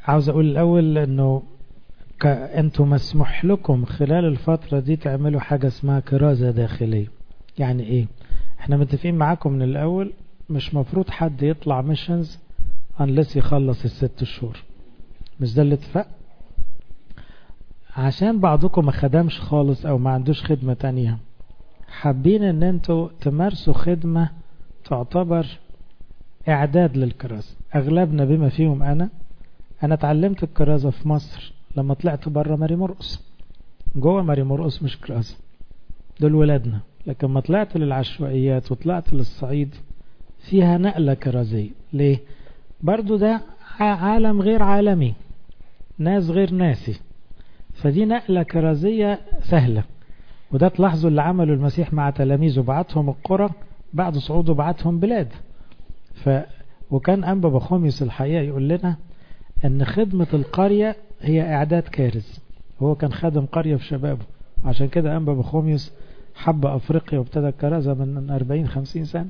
عاوز اقول الاول انه انتم مسموح لكم خلال الفترة دي تعملوا حاجة اسمها كرازة داخلية يعني ايه احنا متفقين معاكم من الاول مش مفروض حد يطلع ميشنز unless يخلص الست شهور مش ده الاتفاق عشان بعضكم ما خدمش خالص او ما عندوش خدمة تانية حابين ان انتوا تمارسوا خدمة تعتبر اعداد للكرازة اغلبنا بما فيهم انا انا اتعلمت الكرازة في مصر لما طلعت بره ماري مرقص جوه ماري مرقص مش كرازة دول ولادنا لكن ما طلعت للعشوائيات وطلعت للصعيد فيها نقلة كرازية ليه برضو ده عالم غير عالمي ناس غير ناسي فدي نقلة كرازية سهلة وده تلاحظوا اللي عمله المسيح مع تلاميذه بعتهم القرى بعد صعوده بعتهم بلاد ف وكان أنبا بخوميوس الحقيقة يقول لنا أن خدمة القرية هي إعداد كارز هو كان خادم قرية في شبابه عشان كده أنبا بخوميوس حب أفريقيا وابتدى الكرازة من 40-50 سنة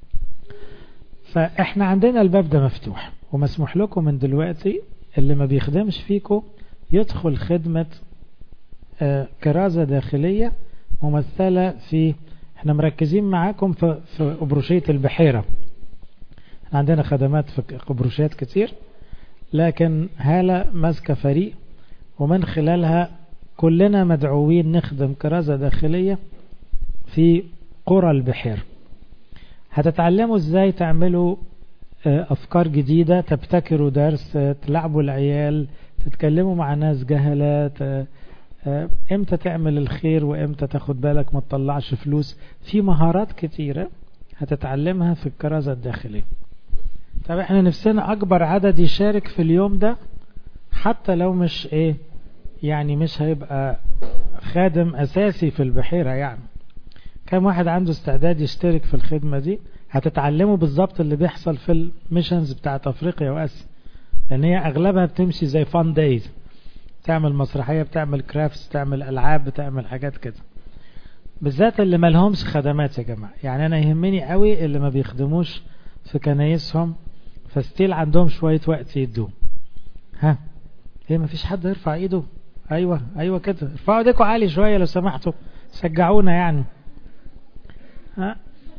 فإحنا عندنا الباب ده مفتوح ومسموح لكم من دلوقتي اللي ما بيخدمش فيكم يدخل خدمة كرازة داخلية ممثلة في احنا مركزين معاكم في, في أبروشية البحيرة احنا عندنا خدمات في أبروشيات كتير لكن هالة ماسكة فريق ومن خلالها كلنا مدعوين نخدم كرازة داخلية في قرى البحيرة هتتعلموا ازاي تعملوا افكار جديدة تبتكروا درس تلعبوا العيال تتكلموا مع ناس جهلة امتى تعمل الخير وامتى تاخد بالك ما تطلعش فلوس في مهارات كتيرة هتتعلمها في الكرازة الداخلية طب احنا نفسنا اكبر عدد يشارك في اليوم ده حتى لو مش ايه يعني مش هيبقى خادم اساسي في البحيرة يعني كم واحد عنده استعداد يشترك في الخدمة دي هتتعلموا بالظبط اللي بيحصل في الميشنز بتاعت افريقيا واسيا لان هي اغلبها بتمشي زي فان دايز تعمل مسرحية بتعمل كرافتس بتعمل العاب بتعمل حاجات كده بالذات اللي مالهمش خدمات يا جماعة يعني انا يهمني قوي اللي ما بيخدموش في كنايسهم فستيل عندهم شوية وقت يدوه ها ايه ما فيش حد يرفع ايده ايوه ايوه كده ارفعوا ايديكم عالي شوية لو سمحتوا شجعونا يعني ها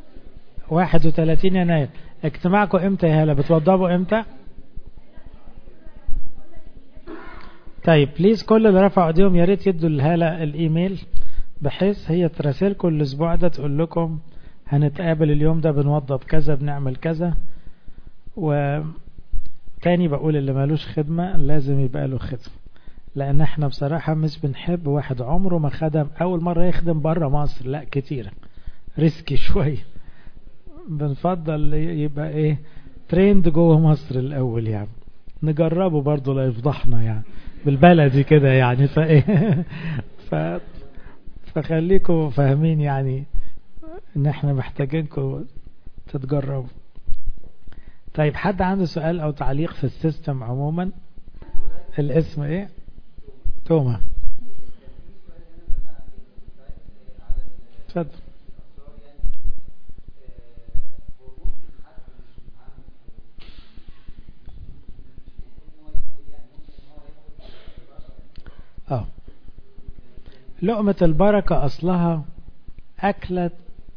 31 يناير اجتماعكم امتى يا هلا بتوضبوا امتى طيب بليز كل اللي رفعوا ايديهم يا ريت يدوا الهالة الايميل بحيث هي تراسلكم الاسبوع ده تقول لكم هنتقابل اليوم ده بنوضب كذا بنعمل كذا و تاني بقول اللي مالوش خدمة لازم يبقى له خدمة لان احنا بصراحة مش بنحب واحد عمره ما خدم اول مرة يخدم برا مصر لا كتير ريسكي شوية بنفضل يبقى ايه تريند جوه مصر الاول يعني نجربه برضه لا يفضحنا يعني بالبلدي كده يعني فايه ف فخليكم فاهمين يعني ان احنا محتاجينكم تتجربوا طيب حد عنده سؤال او تعليق في السيستم عموما الاسم ايه توما اتفضل اه لقمة البركة أصلها أكلة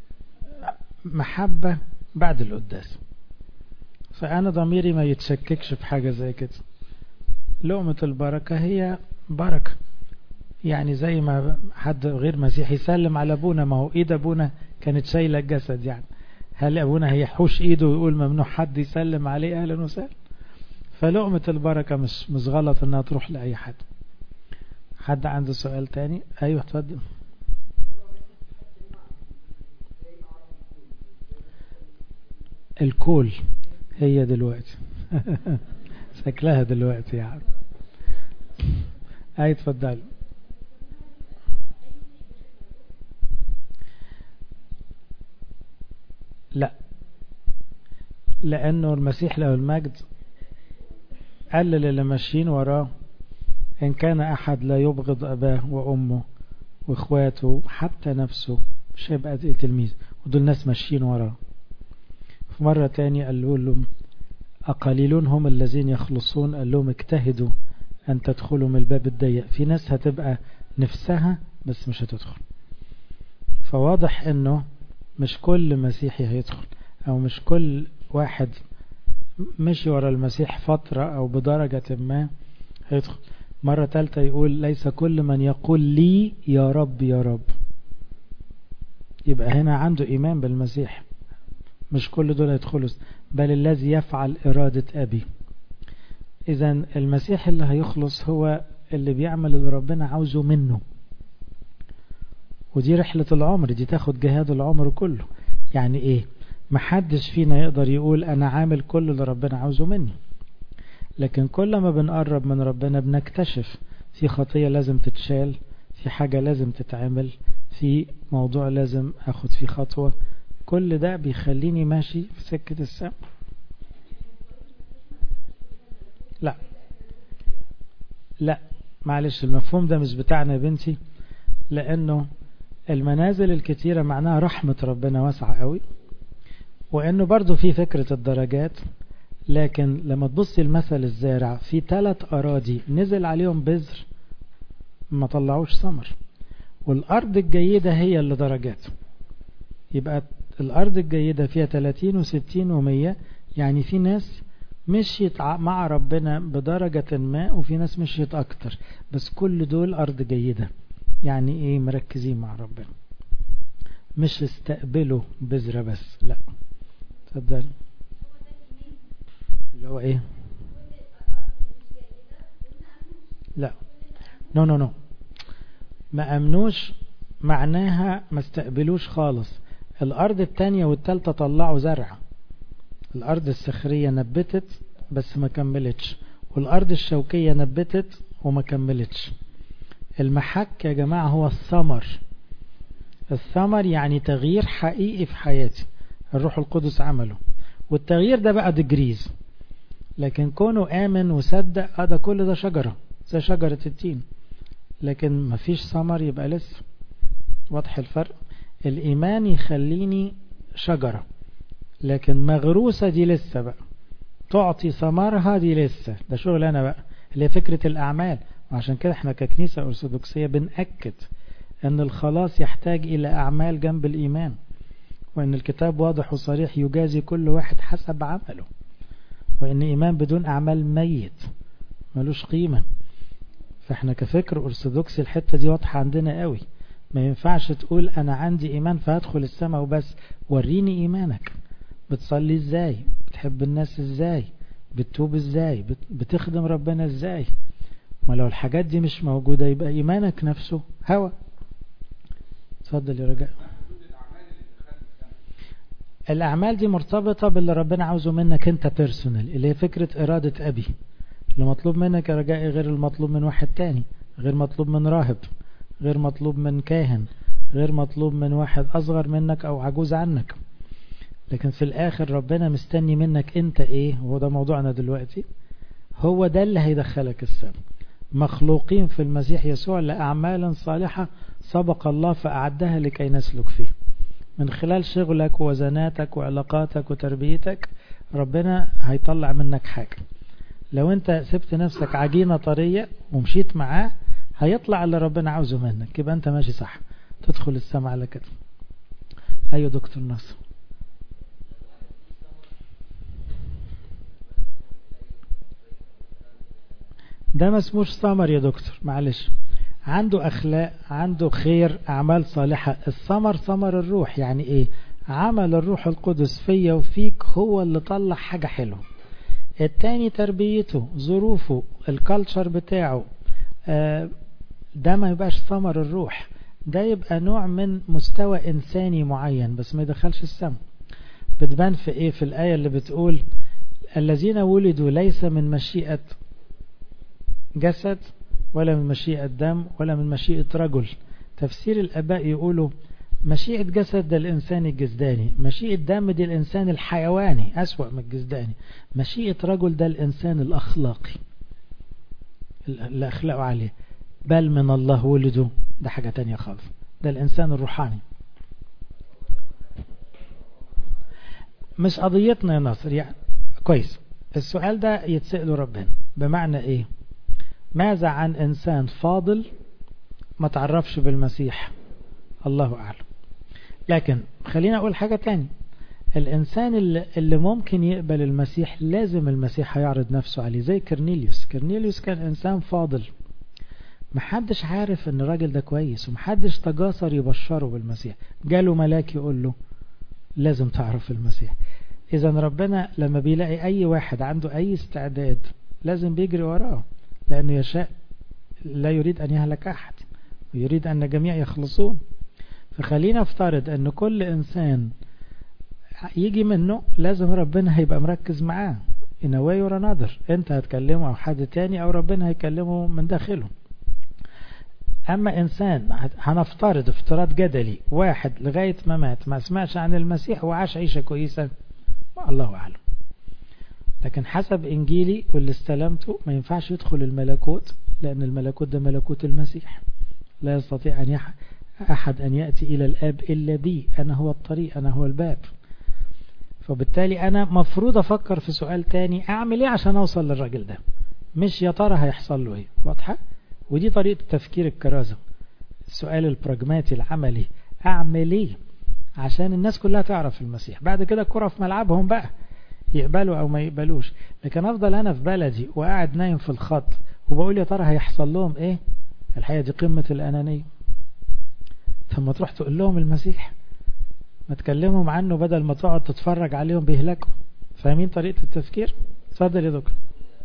محبة بعد القداس فأنا ضميري ما يتشككش في حاجة زي كده لقمة البركة هي بركة يعني زي ما حد غير مسيحي يسلم على أبونا ما هو إيد أبونا كانت شايلة الجسد يعني هل أبونا هيحوش إيده ويقول ممنوع حد يسلم عليه أهلا وسهلا فلقمة البركة مش مش غلط إنها تروح لأي حد حد عنده سؤال تاني ايوه اتفضل الكول هي دلوقتي شكلها دلوقتي يعني اي اتفضل لا لانه المسيح له المجد قال للي ماشيين وراه إن كان أحد لا يبغض أباه وأمه وإخواته حتى نفسه مش هيبقى تلميذ ودول ناس ماشيين وراه في مرة تاني قالوا لهم أقليلون هم الذين يخلصون قال لهم اجتهدوا أن تدخلوا من الباب الضيق في ناس هتبقى نفسها بس مش هتدخل فواضح انه مش كل مسيحي هيدخل او مش كل واحد مشي ورا المسيح فترة او بدرجة ما هيدخل مرة تالتة يقول ليس كل من يقول لي يا رب يا رب يبقى هنا عنده ايمان بالمسيح مش كل دول يدخلوا بل الذي يفعل ارادة ابي اذا المسيح اللي هيخلص هو اللي بيعمل اللي ربنا عاوزه منه ودي رحلة العمر دي تاخد جهاد العمر كله يعني ايه محدش فينا يقدر يقول انا عامل كل اللي ربنا عاوزه مني لكن كل ما بنقرب من ربنا بنكتشف في خطية لازم تتشال في حاجة لازم تتعمل في موضوع لازم اخد فيه خطوة كل ده بيخليني ماشي في سكة السماء لا لا معلش المفهوم ده مش بتاعنا يا بنتي لانه المنازل الكتيرة معناها رحمة ربنا واسعة قوي وانه برضو في فكرة الدرجات لكن لما تبصي المثل الزارع في ثلاث اراضي نزل عليهم بذر ما طلعوش ثمر والارض الجيدة هي اللي درجات يبقى الارض الجيدة فيها 30 و60 و100 يعني في ناس مشيت مع ربنا بدرجة ما وفي ناس مشيت اكتر بس كل دول ارض جيدة يعني ايه مركزين مع ربنا مش استقبلوا بذرة بس لا تفضل اللي هو ايه لا نو نو نو ما امنوش معناها ما استقبلوش خالص الارض التانية والتالتة طلعوا زرع الارض الصخرية نبتت بس ما كملتش والارض الشوكية نبتت وما كملتش المحك يا جماعة هو الثمر الثمر يعني تغيير حقيقي في حياتي الروح القدس عمله والتغيير ده بقى دجريز لكن كونه آمن وصدق ده كل ده شجرة زي شجرة التين لكن مفيش ثمر يبقى لسه واضح الفرق الإيمان يخليني شجرة لكن مغروسة دي لسه بقى تعطي ثمرها دي لسه ده شغل أنا بقى اللي هي فكرة الأعمال وعشان كده احنا ككنيسة أرثوذكسية بنأكد أن الخلاص يحتاج إلى أعمال جنب الإيمان وأن الكتاب واضح وصريح يجازي كل واحد حسب عمله وأن إيمان بدون أعمال ميت ملوش قيمة فاحنا كفكر أرثوذكسي الحتة دي واضحة عندنا قوي ما ينفعش تقول أنا عندي إيمان فهدخل السماء وبس وريني إيمانك بتصلي إزاي بتحب الناس إزاي بتتوب إزاي بتخدم ربنا إزاي ما لو الحاجات دي مش موجودة يبقى إيمانك نفسه هوى اتفضل يا رجاء الأعمال دي مرتبطة باللي ربنا عاوزه منك أنت بيرسونال اللي هي فكرة إرادة أبي اللي مطلوب منك يا رجاء غير المطلوب من واحد تاني غير مطلوب من راهب غير مطلوب من كاهن غير مطلوب من واحد أصغر منك أو عجوز عنك لكن في الآخر ربنا مستني منك أنت إيه وهو ده موضوعنا دلوقتي هو ده اللي هيدخلك السماء مخلوقين في المسيح يسوع لأعمال صالحة سبق الله فأعدها لكي نسلك فيه من خلال شغلك ووزناتك وعلاقاتك وتربيتك ربنا هيطلع منك حاجة لو انت سبت نفسك عجينة طرية ومشيت معاه هيطلع اللي ربنا عاوزه منك يبقى انت ماشي صح تدخل السماء على كده ايوه دكتور ناصر ده ما اسموش ثمر يا دكتور معلش عنده اخلاق عنده خير اعمال صالحة الثمر ثمر الروح يعني ايه عمل الروح القدس فيا وفيك هو اللي طلع حاجة حلوة التاني تربيته ظروفه الكالتشر بتاعه ده ما يبقاش ثمر الروح ده يبقى نوع من مستوى انساني معين بس ما يدخلش السم بتبان في ايه في الايه اللي بتقول الذين ولدوا ليس من مشيئه جسد ولا من مشيئة دم ولا من مشيئة رجل تفسير الأباء يقولوا مشيئة جسد ده الإنسان الجسداني مشيئة دم دي الإنسان الحيواني أسوأ من الجسداني مشيئة رجل ده الإنسان الأخلاقي اللي أخلاقه عليه بل من الله ولده ده حاجة تانية خالص ده الإنسان الروحاني مش قضيتنا يا ناصر يعني كويس السؤال ده يتسأله ربنا بمعنى ايه ماذا عن انسان فاضل ما تعرفش بالمسيح الله اعلم لكن خلينا اقول حاجة تاني الانسان اللي, اللي ممكن يقبل المسيح لازم المسيح هيعرض نفسه عليه زي كرنيليوس كرنيليوس كان انسان فاضل محدش عارف ان الراجل ده كويس ومحدش تجاسر يبشره بالمسيح جاله ملاك يقول له لازم تعرف المسيح اذا ربنا لما بيلاقي اي واحد عنده اي استعداد لازم بيجري وراه لانه يشاء لا يريد ان يهلك احد ويريد ان الجميع يخلصون فخلينا افترض ان كل انسان يجي منه لازم ربنا هيبقى مركز معاه in a way or another انت هتكلمه او حد تاني او ربنا هيكلمه من داخله اما انسان هنفترض افتراض جدلي واحد لغاية ما مات ما سمعش عن المسيح وعاش عيشة كويسة الله اعلم لكن حسب انجيلي واللي استلمته ما ينفعش يدخل الملكوت لان الملكوت ده ملكوت المسيح لا يستطيع ان يح... احد ان يأتي الى الاب الا بي انا هو الطريق انا هو الباب فبالتالي انا مفروض افكر في سؤال تاني اعمل ايه عشان اوصل للراجل ده مش يا ترى هيحصل له ايه واضحه ودي طريقه تفكير الكرازه السؤال البراجماتي العملي اعمل ايه عشان الناس كلها تعرف المسيح بعد كده الكره في ملعبهم بقى يقبلوا او ما يقبلوش لكن افضل انا في بلدي وقاعد نايم في الخط وبقول يا ترى هيحصل لهم ايه الحقيقه دي قمه الانانيه ثم تروح تقول لهم المسيح ما تكلمهم عنه بدل ما تقعد تتفرج عليهم بيهلكوا فاهمين طريقة التفكير اتفضل يا دكتور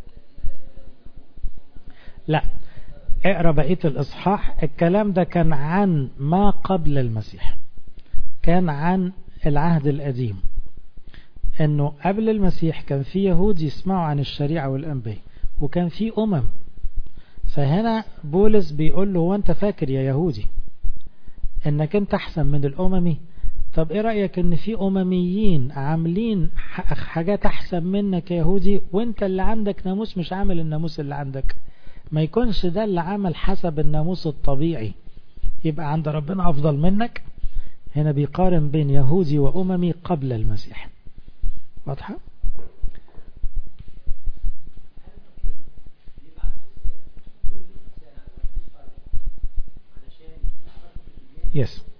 لا اقرا بقية الاصحاح الكلام ده كان عن ما قبل المسيح كان عن العهد القديم انه قبل المسيح كان في يهود يسمعوا عن الشريعة والانبياء وكان في امم فهنا بولس بيقول له هو انت فاكر يا يهودي انك انت احسن من الاممي طب ايه رأيك ان في امميين عاملين حاجات احسن منك يا يهودي وانت اللي عندك ناموس مش عامل الناموس اللي عندك ما يكونش ده اللي عمل حسب الناموس الطبيعي يبقى عند ربنا افضل منك هنا بيقارن بين يهودي واممي قبل المسيح واضحة يس yes.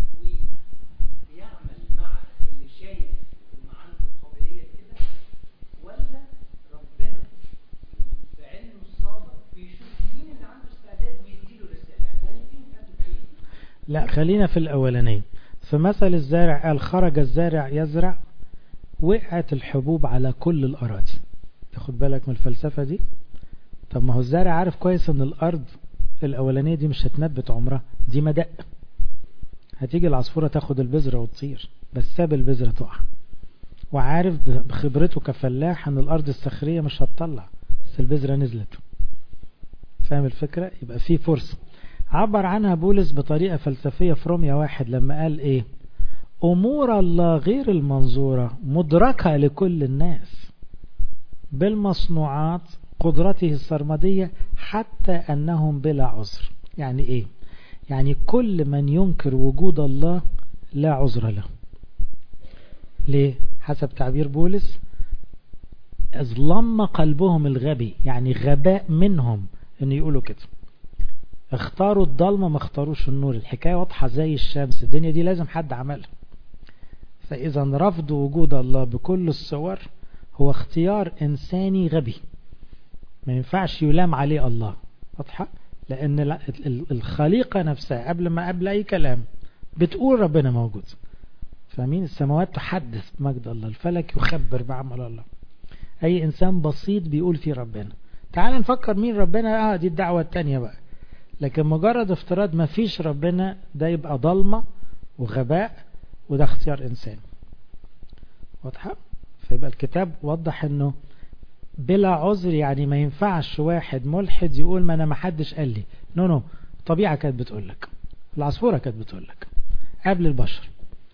لا خلينا في الأولانية في مثل الزارع قال خرج الزارع يزرع وقعت الحبوب على كل الأراضي تاخد بالك من الفلسفة دي طب ما هو الزارع عارف كويس ان الأرض الأولانية دي مش هتنبت عمرها دي مدق هتيجي العصفورة تاخد البذرة وتطير بس ساب البذرة تقع وعارف بخبرته كفلاح ان الأرض الصخرية مش هتطلع بس البذرة نزلت فاهم الفكرة يبقى في فرصة عبر عنها بولس بطريقة فلسفية في روميا واحد لما قال ايه امور الله غير المنظورة مدركة لكل الناس بالمصنوعات قدرته السرمدية حتى انهم بلا عذر يعني ايه يعني كل من ينكر وجود الله لا عذر له ليه حسب تعبير بولس اظلم قلبهم الغبي يعني غباء منهم ان يقولوا كده اختاروا الضلمة ما اختاروش النور الحكاية واضحة زي الشمس الدنيا دي لازم حد عملها فإذا رفض وجود الله بكل الصور هو اختيار إنساني غبي ما ينفعش يلام عليه الله واضحة لأن الخليقة نفسها قبل ما قبل أي كلام بتقول ربنا موجود فاهمين السماوات تحدث بمجد الله الفلك يخبر بعمل الله أي إنسان بسيط بيقول في ربنا تعال نفكر مين ربنا اه دي الدعوة التانية بقى لكن مجرد افتراض ما فيش ربنا ده يبقى ضلمة وغباء وده اختيار انسان واضحة فيبقى الكتاب وضح انه بلا عذر يعني ما ينفعش واحد ملحد يقول ما انا ما حدش قال لي نو نو الطبيعة كانت بتقول لك العصفورة كانت بتقول لك قبل البشر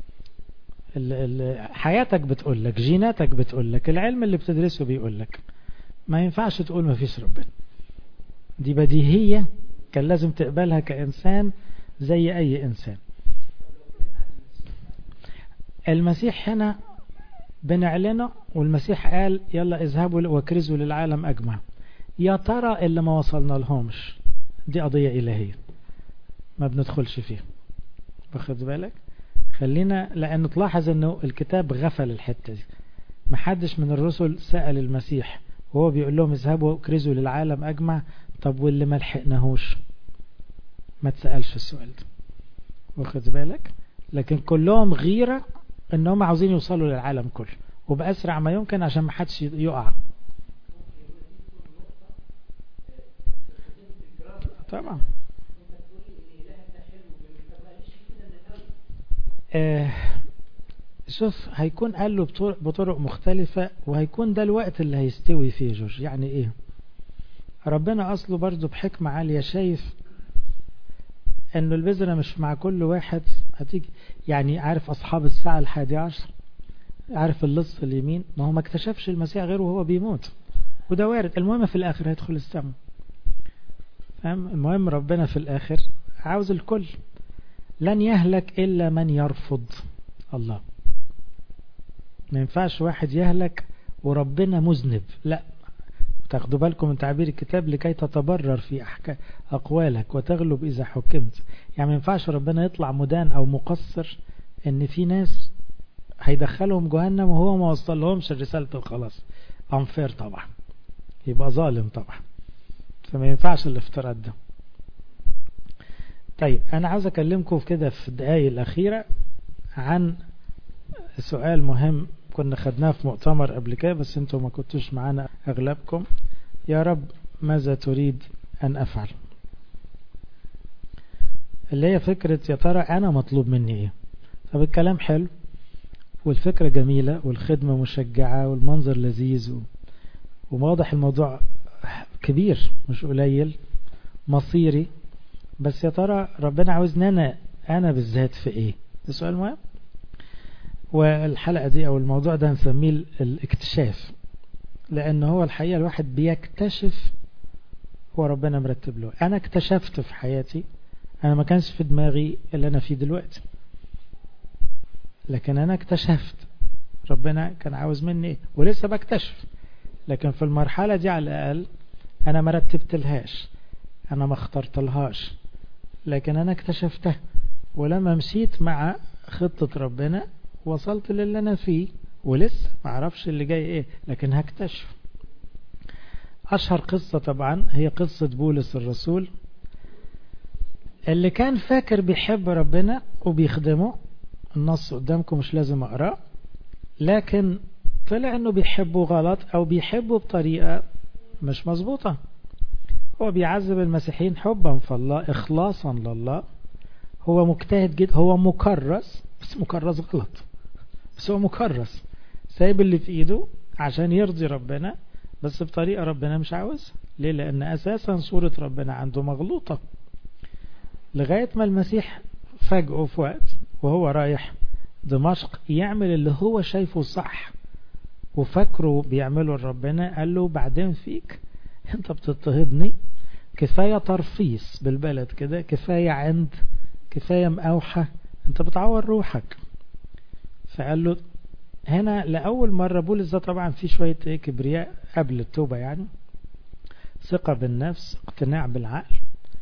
ال ال حياتك بتقول لك جيناتك بتقول لك العلم اللي بتدرسه بيقول لك ما ينفعش تقول ما فيش ربنا دي بديهية كان لازم تقبلها كإنسان زي أي إنسان المسيح هنا بنعلنه والمسيح قال يلا اذهبوا واكرزوا للعالم أجمع يا ترى اللي ما وصلنا لهمش دي قضية إلهية ما بندخلش فيها واخد بالك خلينا لأن تلاحظ أنه الكتاب غفل الحتة دي محدش من الرسل سأل المسيح وهو بيقول لهم اذهبوا واكرزوا للعالم أجمع طب واللي ما لحقناهوش ما تسألش السؤال ده واخد بالك لكن كلهم غيرة انهم عاوزين يوصلوا للعالم كله وبأسرع ما يمكن عشان ما حدش يقع طبعا آه شوف هيكون قال له بطرق مختلفة وهيكون ده الوقت اللي هيستوي فيه جورج يعني ايه ربنا اصله برضه بحكمة عالية شايف انه البذرة مش مع كل واحد هتيجي يعني عارف اصحاب الساعة الحادي عشر عارف اللص اليمين ما هو ما اكتشفش المسيح غير وهو بيموت وده وارد المهم في الاخر هيدخل السماء فاهم المهم ربنا في الاخر عاوز الكل لن يهلك الا من يرفض الله ما ينفعش واحد يهلك وربنا مذنب لا تاخدوا بالكم من تعبير الكتاب لكي تتبرر في أحكام أقوالك وتغلب إذا حكمت يعني ما ينفعش ربنا يطلع مدان أو مقصر إن في ناس هيدخلهم جهنم وهو ما وصل لهمش رسالة الخلاص أنفير طبعا يبقى ظالم طبعا فما ينفعش الافتراض ده طيب أنا عاوز أكلمكم كده في الدقايق الأخيرة عن سؤال مهم كنا خدناه في مؤتمر قبل كده بس انتوا ما كنتوش معانا اغلبكم يا رب ماذا تريد ان افعل اللي هي فكرة يا ترى انا مطلوب مني ايه طب الكلام حلو والفكرة جميلة والخدمة مشجعة والمنظر لذيذ وواضح الموضوع كبير مش قليل مصيري بس يا ترى ربنا عاوزني انا انا بالذات في ايه ده سؤال مهم والحلقة دي أو الموضوع ده نسميه الاكتشاف لأن هو الحقيقة الواحد بيكتشف هو ربنا مرتب له أنا اكتشفت في حياتي أنا ما كانش في دماغي اللي أنا فيه دلوقتي لكن أنا اكتشفت ربنا كان عاوز مني إيه ولسه بكتشف لكن في المرحلة دي على الأقل أنا ما رتبتلهاش أنا ما اخترتلهاش لكن أنا اكتشفتها ولما مشيت مع خطة ربنا وصلت للي أنا فيه ولسه ما اعرفش اللي جاي ايه لكن هكتشف اشهر قصة طبعا هي قصة بولس الرسول اللي كان فاكر بيحب ربنا وبيخدمه النص قدامكم مش لازم اقراه لكن طلع انه بيحبه غلط او بيحبه بطريقة مش مظبوطة هو بيعذب المسيحيين حبا في الله اخلاصا لله هو مجتهد جدا هو مكرس بس مكرس غلط بس هو مكرس سايب اللي في ايده عشان يرضي ربنا بس بطريقة ربنا مش عاوز ليه لان اساسا صورة ربنا عنده مغلوطة لغاية ما المسيح فجأه في وقت وهو رايح دمشق يعمل اللي هو شايفه صح وفكره بيعمله لربنا قال له بعدين فيك انت بتضطهدني كفاية ترفيس بالبلد كده كفاية عند كفاية مقاوحة انت بتعور روحك فقال له هنا لأول مرة بولس ده طبعا في شوية ايه كبرياء قبل التوبة يعني ثقة بالنفس اقتناع بالعقل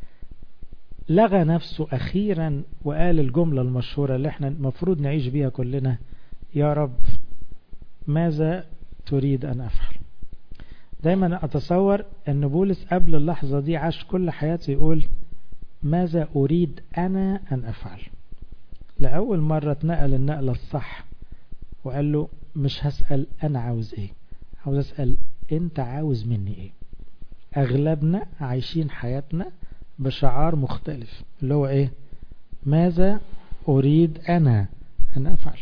لغى نفسه أخيرا وقال الجملة المشهورة اللي احنا المفروض نعيش بيها كلنا يا رب ماذا تريد أن أفعل دايما أتصور أن بولس قبل اللحظة دي عاش كل حياته يقول ماذا أريد أنا أن أفعل لأول مرة اتنقل النقلة الصح وقال له مش هسأل أنا عاوز إيه عاوز أسأل أنت عاوز مني إيه أغلبنا عايشين حياتنا بشعار مختلف اللي هو إيه ماذا أريد أنا أن أفعل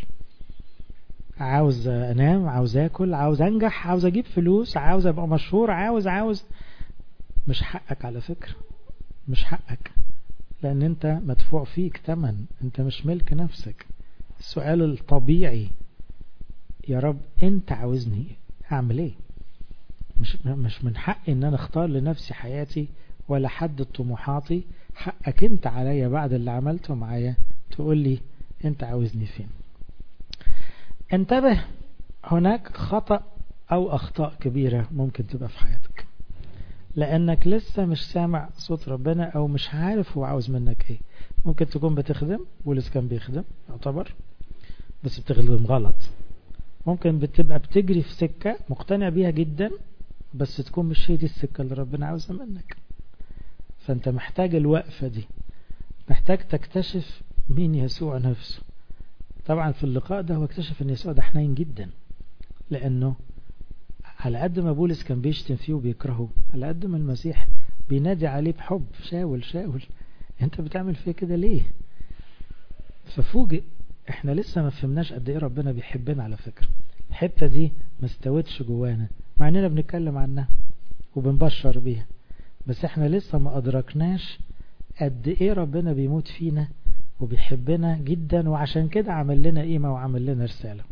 عاوز أنام عاوز أكل عاوز أنجح عاوز أجيب فلوس عاوز أبقى مشهور عاوز عاوز مش حقك على فكرة مش حقك لأن أنت مدفوع فيك تمن أنت مش ملك نفسك السؤال الطبيعي يا رب أنت عاوزني أعمل إيه مش مش من حقي ان انا اختار لنفسي حياتي ولا حد طموحاتي حقك انت عليا بعد اللي عملته معايا تقول لي انت عاوزني فين انتبه هناك خطأ أو أخطاء كبيرة ممكن تبقى في حياتك لأنك لسه مش سامع صوت ربنا أو مش عارف هو عاوز منك إيه ممكن تكون بتخدم بولس كان بيخدم يعتبر بس بتخدم غلط ممكن بتبقى بتجري في سكة مقتنع بيها جدا بس تكون مش هي دي السكة اللي ربنا عاوزها منك فأنت محتاج الوقفة دي محتاج تكتشف مين يسوع نفسه طبعا في اللقاء ده هو اكتشف ان يسوع ده حنين جدا لانه على قد ما بولس كان بيشتم فيه وبيكرهه على قد ما المسيح بينادي عليه بحب شاول شاول انت بتعمل فيه كده ليه ففوجئ احنا لسه ما فهمناش قد ايه ربنا بيحبنا على فكرة الحتة دي ما استوتش جوانا مع اننا بنتكلم عنها وبنبشر بيها بس احنا لسه ما ادركناش قد ايه ربنا بيموت فينا وبيحبنا جدا وعشان كده عمل لنا قيمة وعمل لنا رسالة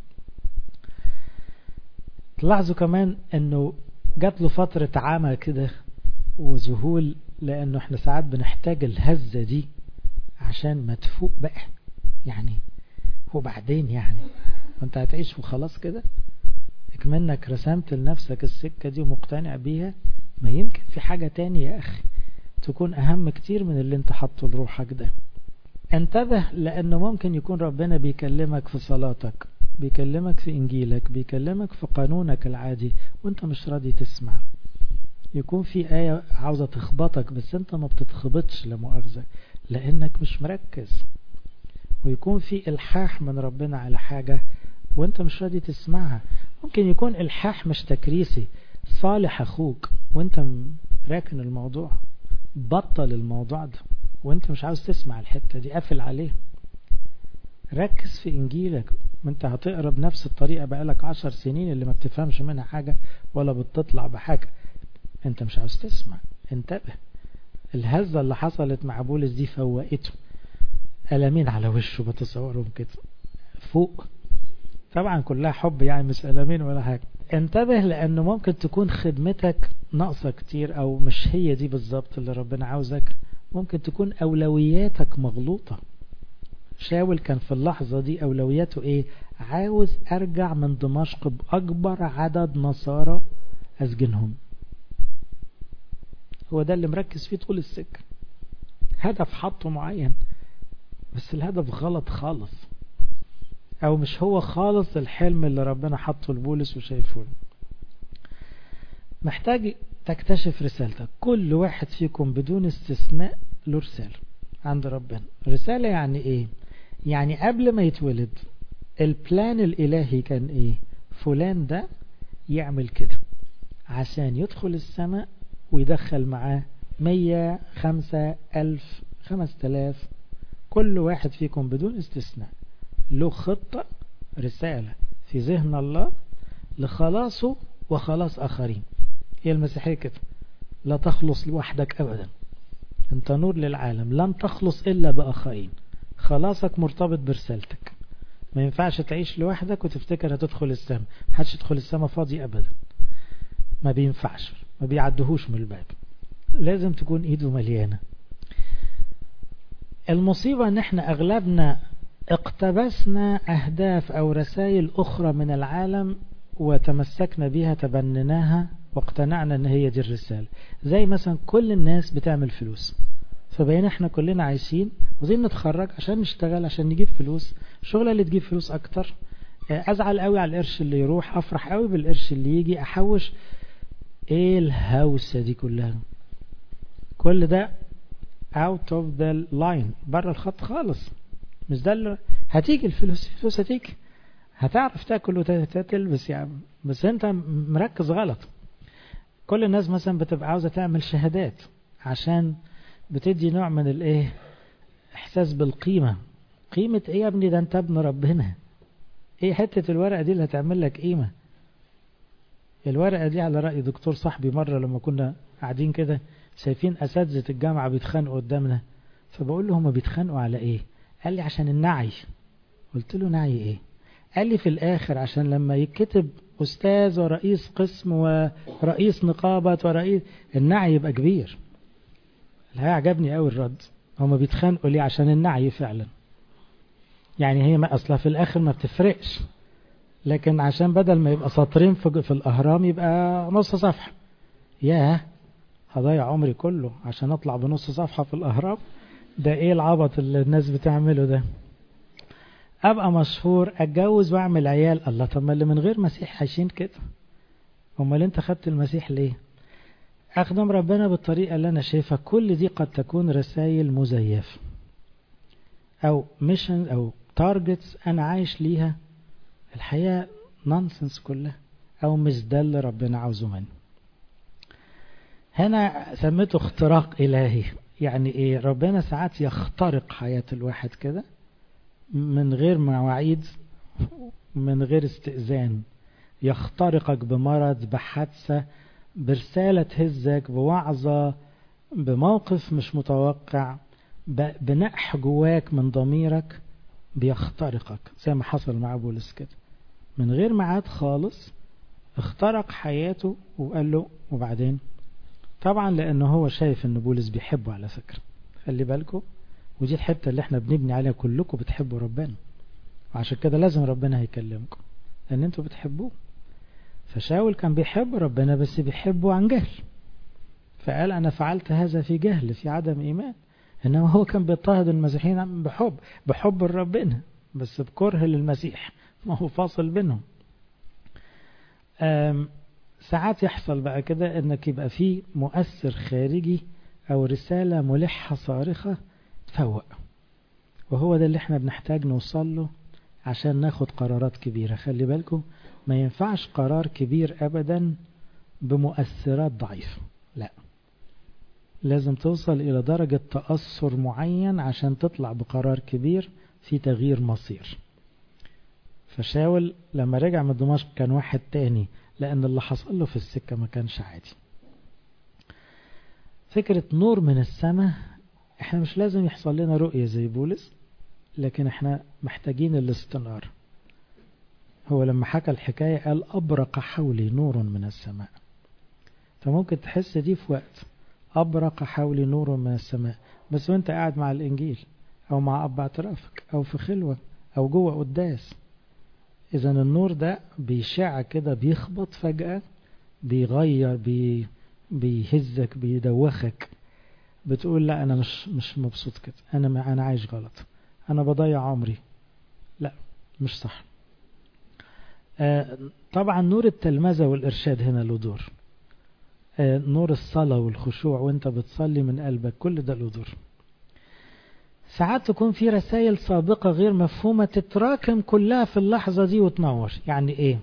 تلاحظوا كمان انه جات له فترة عمى كده وذهول لانه احنا ساعات بنحتاج الهزة دي عشان ما تفوق بقى يعني وبعدين يعني وانت هتعيش وخلاص كده اكمنك رسمت لنفسك السكة دي ومقتنع بيها ما يمكن في حاجة تانية يا اخي تكون اهم كتير من اللي انت حاطه لروحك ده انتبه لانه ممكن يكون ربنا بيكلمك في صلاتك بيكلمك في انجيلك بيكلمك في قانونك العادي وانت مش راضي تسمع يكون في آية عاوزة تخبطك بس انت ما بتتخبطش لمؤاخذة لانك مش مركز ويكون في الحاح من ربنا على حاجة وانت مش راضي تسمعها ممكن يكون الحاح مش تكريسي صالح اخوك وانت راكن الموضوع بطل الموضوع ده وانت مش عاوز تسمع الحتة دي قافل عليه ركز في انجيلك ما انت هتقرا بنفس الطريقة بقالك عشر سنين اللي ما بتفهمش منها حاجة ولا بتطلع بحاجة انت مش عاوز تسمع انتبه الهزة اللي حصلت مع بولس دي فوقته ألمين على وشه بتصورهم كده فوق طبعا كلها حب يعني مش ألمين ولا حاجة انتبه لأنه ممكن تكون خدمتك ناقصة كتير أو مش هي دي بالظبط اللي ربنا عاوزك ممكن تكون أولوياتك مغلوطة شاول كان في اللحظة دي أولوياته إيه عاوز أرجع من دمشق بأكبر عدد نصارى أسجنهم هو ده اللي مركز فيه طول السكة هدف حطه معين بس الهدف غلط خالص او مش هو خالص الحلم اللي ربنا حطه لبولس وشايفه له محتاج تكتشف رسالتك كل واحد فيكم بدون استثناء له رسالة عند ربنا رسالة يعني ايه يعني قبل ما يتولد البلان الالهي كان ايه فلان ده يعمل كده عشان يدخل السماء ويدخل معاه مية خمسة ألف خمس تلاف كل واحد فيكم بدون استثناء له خطة رسالة في ذهن الله لخلاصه وخلاص آخرين هي المسيحية كده لا تخلص لوحدك أبدا أنت نور للعالم لن تخلص إلا بآخرين خلاصك مرتبط برسالتك ما ينفعش تعيش لوحدك وتفتكر هتدخل السماء محدش يدخل السماء فاضي أبدا ما بينفعش ما بيعدهوش من الباب لازم تكون ايده مليانة المصيبة ان احنا اغلبنا اقتبسنا اهداف او رسائل اخرى من العالم وتمسكنا بها تبنيناها واقتنعنا ان هي دي الرسالة زي مثلا كل الناس بتعمل فلوس فبقينا احنا كلنا عايشين عاوزين نتخرج عشان نشتغل عشان نجيب فلوس شغلة اللي تجيب فلوس اكتر ازعل قوي على القرش اللي يروح افرح قوي بالقرش اللي يجي احوش ايه الهوسة دي كلها كل ده out of the line بره الخط خالص مش ده اللي هتيجي الفلوس الفلوس هتيجي هتعرف تاكل وتلبس يعني بس انت مركز غلط كل الناس مثلا بتبقى عاوزة تعمل شهادات عشان بتدي نوع من الايه احساس بالقيمة قيمة ايه يا ابني ده انت ابن ربنا ايه حتة الورقة دي اللي هتعمل لك قيمة الورقة دي على رأي دكتور صاحبي مرة لما كنا قاعدين كده شايفين أساتذة الجامعة بيتخانقوا قدامنا فبقول له هما بيتخانقوا على ايه قال لي عشان النعي قلت له نعي ايه قال لي في الآخر عشان لما يتكتب أستاذ ورئيس قسم ورئيس نقابة ورئيس النعي يبقى كبير لا عجبني قوي الرد هما بيتخانقوا ليه عشان النعي فعلا يعني هي ما أصلها في الآخر ما بتفرقش لكن عشان بدل ما يبقى سطرين في, في الأهرام يبقى نص صفحة ياه هضيع عمري كله عشان أطلع بنص صفحة في الأهرام ده إيه العبط اللي الناس بتعمله ده أبقى مشهور أتجوز وأعمل عيال الله طب ما اللي من غير مسيح عايشين كده أمال أنت خدت المسيح ليه أخدم ربنا بالطريقة اللي أنا شايفها كل دي قد تكون رسائل مزيفة أو ميشن أو تارجتس أنا عايش ليها الحقيقة نونسنس كلها أو مش ده اللي ربنا عاوزه مني هنا سميته اختراق إلهي يعني إيه ربنا ساعات يخترق حياة الواحد كده من غير مواعيد من غير استئذان يخترقك بمرض بحادثة برسالة تهزك بوعظة بموقف مش متوقع بنقح جواك من ضميرك بيخترقك زي ما حصل مع بولس كده من غير ميعاد خالص اخترق حياته وقال له وبعدين طبعا لانه هو شايف ان بولس بيحبه على فكرة خلي بالكم ودي الحتة اللي احنا بنبني عليها كلكم بتحبوا ربنا وعشان كده لازم ربنا هيكلمكم لان انتوا بتحبوه فشاول كان بيحب ربنا بس بيحبه عن جهل فقال انا فعلت هذا في جهل في عدم ايمان انما هو كان بيضطهد المسيحيين بحب بحب ربنا بس بكره للمسيح ما هو فاصل بينهم ساعات يحصل بقى كده انك يبقى في مؤثر خارجي او رسالة ملحة صارخة تفوق وهو ده اللي احنا بنحتاج نوصل له عشان ناخد قرارات كبيرة خلي بالكم ما ينفعش قرار كبير ابدا بمؤثرات ضعيفة لا لازم توصل الى درجة تأثر معين عشان تطلع بقرار كبير في تغيير مصير فشاول لما رجع من دمشق كان واحد تاني لأن اللي حصل له في السكة ما كانش عادي فكرة نور من السماء احنا مش لازم يحصل لنا رؤية زي بولس لكن احنا محتاجين الاستنار هو لما حكى الحكاية قال أبرق حولي نور من السماء فممكن تحس دي في وقت أبرق حولي نور من السماء بس وانت قاعد مع الإنجيل أو مع أب اعترافك أو في خلوة أو جوه قداس إذا النور ده بيشع كده بيخبط فجأة بيغير بي بيهزك بيدوخك بتقول لا أنا مش مش مبسوط كده أنا ما أنا عايش غلط أنا بضيع عمري لا مش صح آه طبعا نور التلمذة والإرشاد هنا له دور آه نور الصلاة والخشوع وانت بتصلي من قلبك كل ده له دور ساعات تكون في رسائل سابقة غير مفهومة تتراكم كلها في اللحظة دي وتنور يعني ايه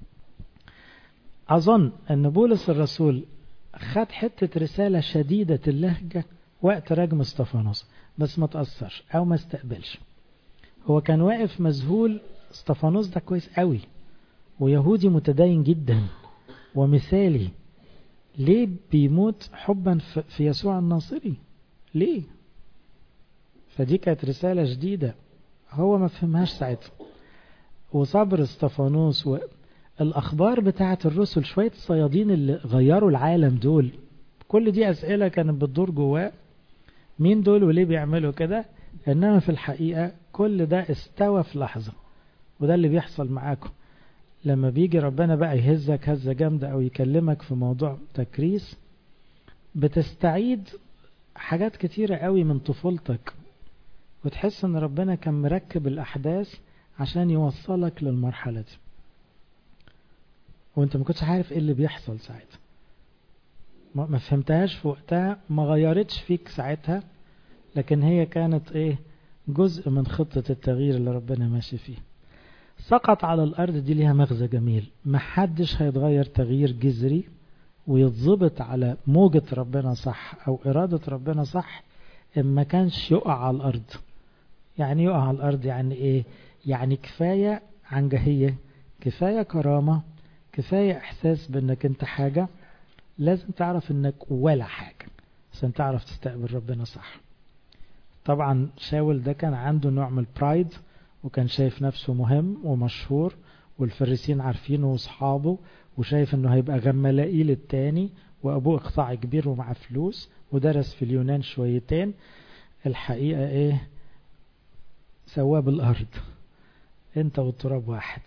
أظن أن بولس الرسول خد حتة رسالة شديدة اللهجة وقت رجم استفانوس بس ما تأثرش أو ما استقبلش هو كان واقف مذهول استفانوس ده كويس قوي ويهودي متدين جدا ومثالي ليه بيموت حبا في يسوع الناصري ليه فدي كانت رسالة جديدة هو ما فهمهاش ساعتها وصبر استفانوس والأخبار بتاعة الرسل شوية الصيادين اللي غيروا العالم دول كل دي أسئلة كانت بتدور جواه مين دول وليه بيعملوا كده إنما في الحقيقة كل ده استوى في لحظة وده اللي بيحصل معاكم لما بيجي ربنا بقى يهزك هزة جامدة أو يكلمك في موضوع تكريس بتستعيد حاجات كتيرة قوي من طفولتك وتحس ان ربنا كان مركب الاحداث عشان يوصلك للمرحلة دي وانت ما كنتش عارف ايه اللي بيحصل ساعتها ما فهمتهاش في وقتها ما غيرتش فيك ساعتها لكن هي كانت ايه جزء من خطة التغيير اللي ربنا ماشي فيه سقط على الارض دي ليها مغزى جميل ما حدش هيتغير تغيير جذري ويتظبط على موجة ربنا صح او ارادة ربنا صح ان ما كانش يقع على الارض يعني يقع على الارض يعني ايه يعني كفاية عنجهية كفاية كرامة كفاية احساس بانك انت حاجة لازم تعرف انك ولا حاجة عشان تعرف تستقبل ربنا صح طبعا شاول ده كان عنده نوع من البرايد وكان شايف نفسه مهم ومشهور والفريسين عارفينه واصحابه وشايف انه هيبقى غملائيل التاني وابوه اقطاع كبير ومعاه فلوس ودرس في اليونان شويتين الحقيقة ايه سواه بالارض انت والتراب واحد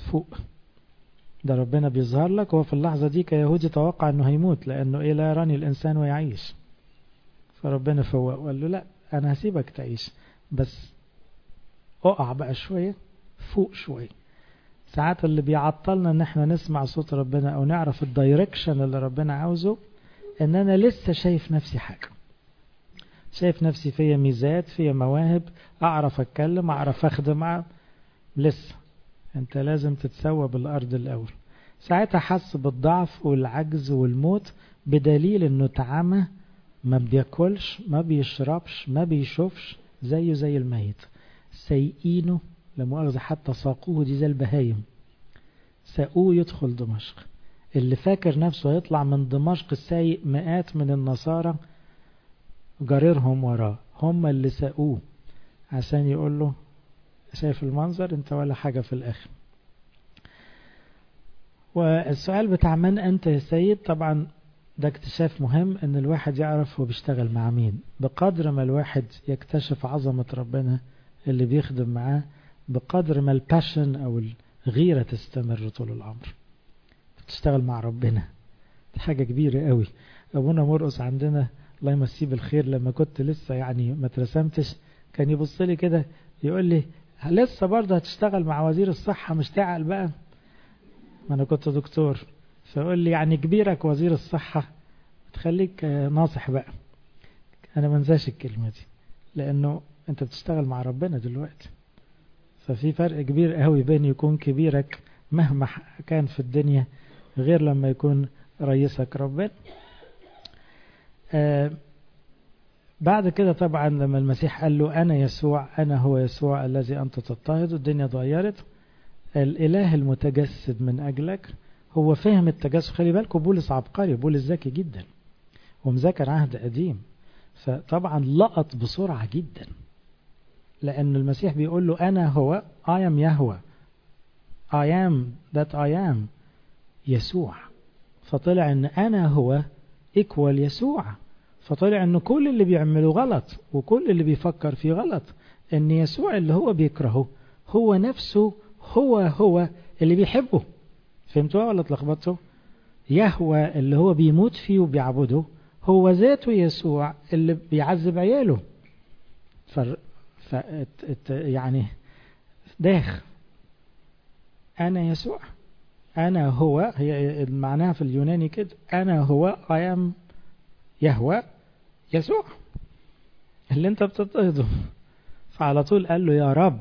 فوق ده ربنا بيظهر لك هو في اللحظة دي كيهودي توقع انه هيموت لانه ايه لا يراني الانسان ويعيش فربنا فوق وقال له لا انا هسيبك تعيش بس اقع بقى شوية فوق شوية ساعات اللي بيعطلنا ان احنا نسمع صوت ربنا او نعرف الدايركشن اللي ربنا عاوزه ان انا لسه شايف نفسي حاجة شايف نفسي فيا ميزات فيا مواهب اعرف اتكلم اعرف اخدم لسه انت لازم تتسوى بالارض الاول ساعتها حس بالضعف والعجز والموت بدليل انه اتعمى ما بياكلش ما بيشربش ما بيشوفش زيه زي الميت سيئينه لمؤاخذة حتى ساقوه دي زي البهايم ساقوه يدخل دمشق اللي فاكر نفسه هيطلع من دمشق السايق مئات من النصارى جريرهم وراه هم اللي ساقوه عشان يقول له شايف المنظر انت ولا حاجة في الاخر والسؤال بتاع من انت يا سيد طبعا ده اكتشاف مهم ان الواحد يعرف هو بيشتغل مع مين بقدر ما الواحد يكتشف عظمة ربنا اللي بيخدم معاه بقدر ما الباشن او الغيرة تستمر طول العمر بتشتغل مع ربنا دي حاجة كبيرة قوي ابونا مرقص عندنا الله يمسيه بالخير لما كنت لسه يعني ما ترسمتش كان يبص لي كده يقول لي لسه برضه هتشتغل مع وزير الصحة مش تعقل بقى ما انا كنت دكتور فيقول لي يعني كبيرك وزير الصحة تخليك ناصح بقى انا ما انساش الكلمة دي لانه انت بتشتغل مع ربنا دلوقتي ففي فرق كبير قوي بين يكون كبيرك مهما كان في الدنيا غير لما يكون رئيسك ربنا آه بعد كده طبعا لما المسيح قال له أنا يسوع أنا هو يسوع الذي أنت تضطهد الدنيا اتغيرت الإله المتجسد من أجلك هو فهم التجسد خلي بالكم بولس عبقري بولس ذكي جدا ومذاكر عهد قديم فطبعا لقط بسرعة جدا لأن المسيح بيقول له أنا هو I am يهوى I am that I am يسوع فطلع أن أنا هو equal يسوع فطلع أن كل اللي بيعمله غلط وكل اللي بيفكر فيه غلط أن يسوع اللي هو بيكرهه هو نفسه هو هو اللي بيحبه فهمتوا ولا اتلخبطتوا يهوى اللي هو بيموت فيه وبيعبده هو ذاته يسوع اللي بيعذب عياله ف... ف... يعني داخ أنا يسوع أنا هو هي معناها في اليوناني كده أنا هو I am يهوى يسوع اللي انت بتضطهده فعلى طول قال له يا رب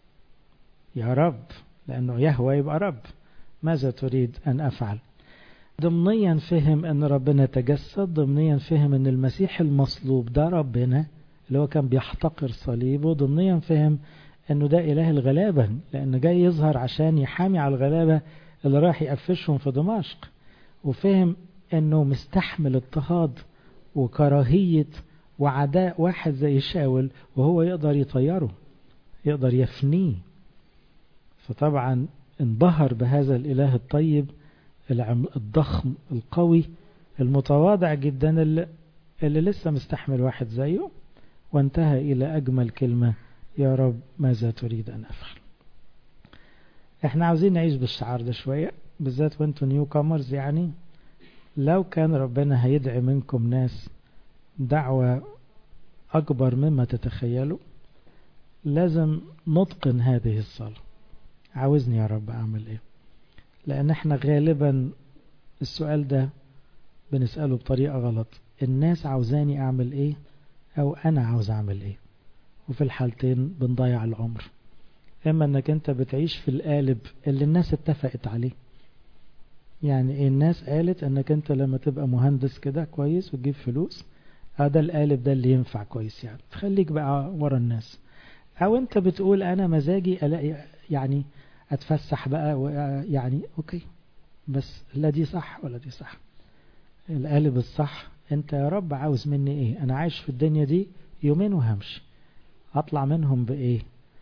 يا رب لأنه يهوى يبقى رب ماذا تريد أن أفعل ضمنيا فهم أن ربنا تجسد ضمنيا فهم أن المسيح المصلوب ده ربنا اللي هو كان بيحتقر صليبه ضمنيا فهم أنه ده إله الغلابة لأنه جاي يظهر عشان يحامي على الغلابة اللي راح يقفشهم في دمشق وفهم أنه مستحمل اضطهاد وكراهية وعداء واحد زي شاول وهو يقدر يطيره يقدر يفنيه فطبعا انبهر بهذا الإله الطيب الضخم القوي المتواضع جدا اللي, اللي لسه مستحمل واحد زيه وانتهى إلى أجمل كلمة يا رب ماذا تريد أن أفعل احنا عاوزين نعيش بالشعار ده شوية بالذات وانتوا نيو كامرز يعني لو كان ربنا هيدعي منكم ناس دعوة أكبر مما تتخيلوا لازم نتقن هذه الصلاة عاوزني يا رب أعمل إيه لأن احنا غالبا السؤال ده بنسأله بطريقة غلط الناس عاوزاني أعمل إيه أو أنا عاوز أعمل إيه وفي الحالتين بنضيع العمر إما أنك أنت بتعيش في القالب اللي الناس اتفقت عليه يعني إيه الناس قالت أنك أنت لما تبقى مهندس كده كويس وتجيب فلوس هذا القالب ده اللي ينفع كويس يعني تخليك بقى ورا الناس أو أنت بتقول أنا مزاجي ألاقي يعني أتفسح بقى يعني أوكي بس لا دي صح ولا دي صح القالب الصح أنت يا رب عاوز مني إيه أنا عايش في الدنيا دي يومين وهمشي أطلع منهم بإيه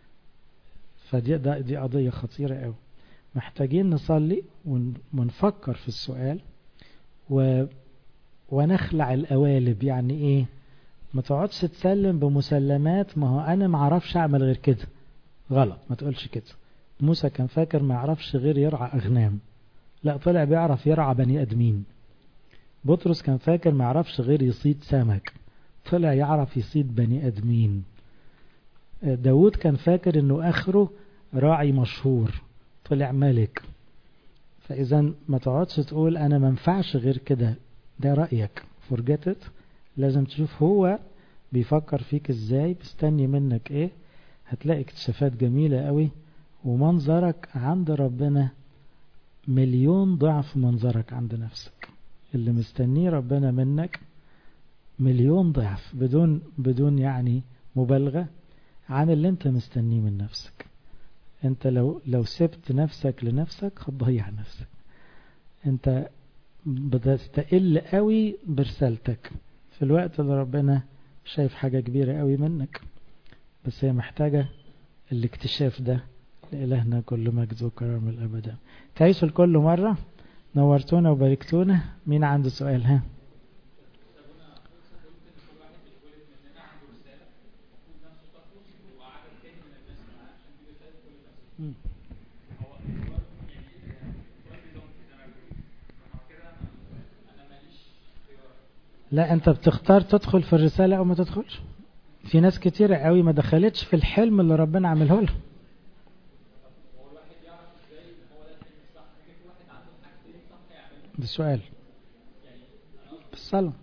فدي دي قضية خطيرة قوي محتاجين نصلي ونفكر في السؤال و ونخلع القوالب يعني ايه ما تقعدش تسلم بمسلمات ما هو انا ما اعرفش اعمل غير كده غلط ما تقولش كده موسى كان فاكر ما يعرفش غير يرعى أغنام لا طلع بيعرف يرعى بني أدمين بطرس كان فاكر ما يعرفش غير يصيد سمك طلع يعرف يصيد بني أدمين داود كان فاكر انه اخره راعي مشهور طلع ملك فاذا ما تقعدش تقول انا ما ينفعش غير كده ده رايك فرجتت لازم تشوف هو بيفكر فيك ازاي مستني منك ايه هتلاقي اكتشافات جميلة قوي ومنظرك عند ربنا مليون ضعف منظرك عند نفسك اللي مستنيه ربنا منك مليون ضعف بدون بدون يعني مبالغة عن اللي انت مستنيه من نفسك انت لو لو سبت نفسك لنفسك هتضيع نفسك انت بتستقل قوي برسالتك في الوقت اللي ربنا شايف حاجة كبيرة قوي منك بس هي محتاجة الاكتشاف ده لإلهنا كل مجد وكرم الأبدا تعيشوا الكل مرة نورتونا وباركتونا مين عنده سؤال ها لا انت بتختار تدخل في الرسالة او ما تدخلش في ناس كتيرة قوي ما دخلتش في الحلم اللي ربنا عمله لها بالسؤال بالصلاة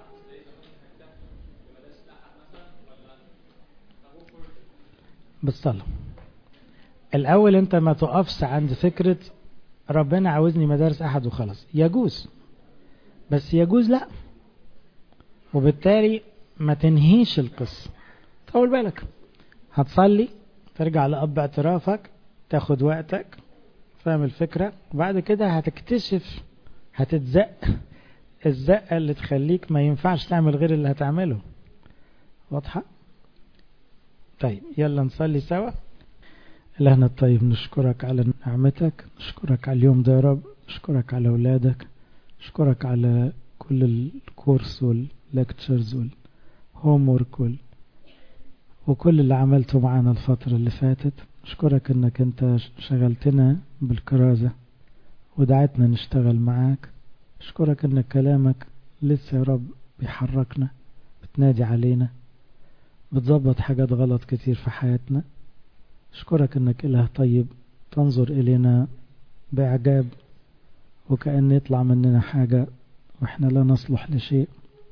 بالصلاة الأول أنت ما تقفش عند فكرة ربنا عاوزني مدارس أحد وخلاص يجوز بس يجوز لا وبالتالي ما تنهيش القصة طول بالك هتصلي ترجع لأب اعترافك تاخد وقتك فاهم الفكرة وبعد كده هتكتشف هتتزق الزقة اللي تخليك ما ينفعش تعمل غير اللي هتعمله واضحة طيب يلا نصلي سوا إلهنا الطيب نشكرك على نعمتك نشكرك على اليوم ده يا رب نشكرك على أولادك نشكرك على كل الكورس والليكتشرز والهوم ورك وال... وكل اللي عملته معانا الفترة اللي فاتت نشكرك انك انت شغلتنا بالكرازة ودعتنا نشتغل معاك اشكرك ان كلامك لسه يا رب بيحركنا بتنادي علينا بتظبط حاجات غلط كتير في حياتنا اشكرك انك اله طيب تنظر الينا باعجاب وكأن يطلع مننا حاجة واحنا لا نصلح لشيء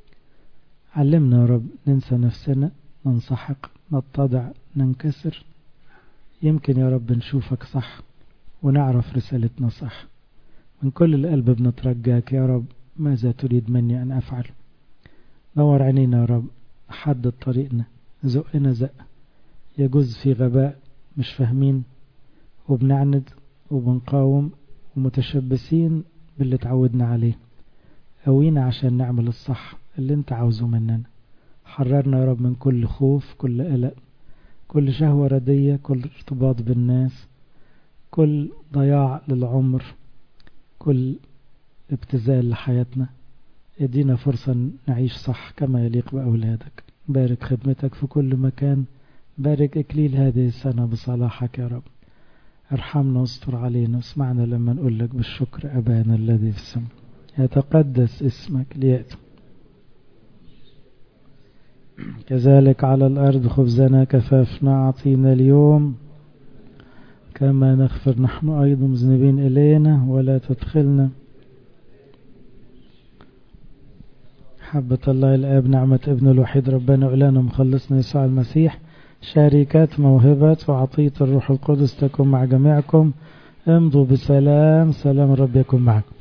علمنا يا رب ننسى نفسنا ننسحق نتضع ننكسر يمكن يا رب نشوفك صح ونعرف رسالتنا صح من كل القلب بنترجاك يا رب ماذا تريد مني أن أفعل نور عينينا يا رب حدد طريقنا زقنا زق يجوز في غباء مش فاهمين وبنعند وبنقاوم ومتشبثين باللي تعودنا عليه قوينا عشان نعمل الصح اللي انت عاوزه مننا حررنا يا رب من كل خوف كل قلق كل شهوة ردية كل ارتباط بالناس كل ضياع للعمر كل ابتذال لحياتنا ادينا فرصة نعيش صح كما يليق بأولادك بارك خدمتك في كل مكان بارك إكليل هذه السنة بصلاحك يا رب ارحمنا واستر علينا واسمعنا لما نقول لك بالشكر أبانا الذي في السماء يتقدس اسمك ليأتي كذلك على الأرض خبزنا كفافنا أعطينا اليوم كما نغفر نحن أيضا مذنبين إلينا ولا تدخلنا حبة الله الآب نعمة ابن الوحيد ربنا وإلهنا مخلصنا يسوع المسيح شركات موهبة وعطية الروح القدس تكون مع جميعكم امضوا بسلام سلام رب يكون معكم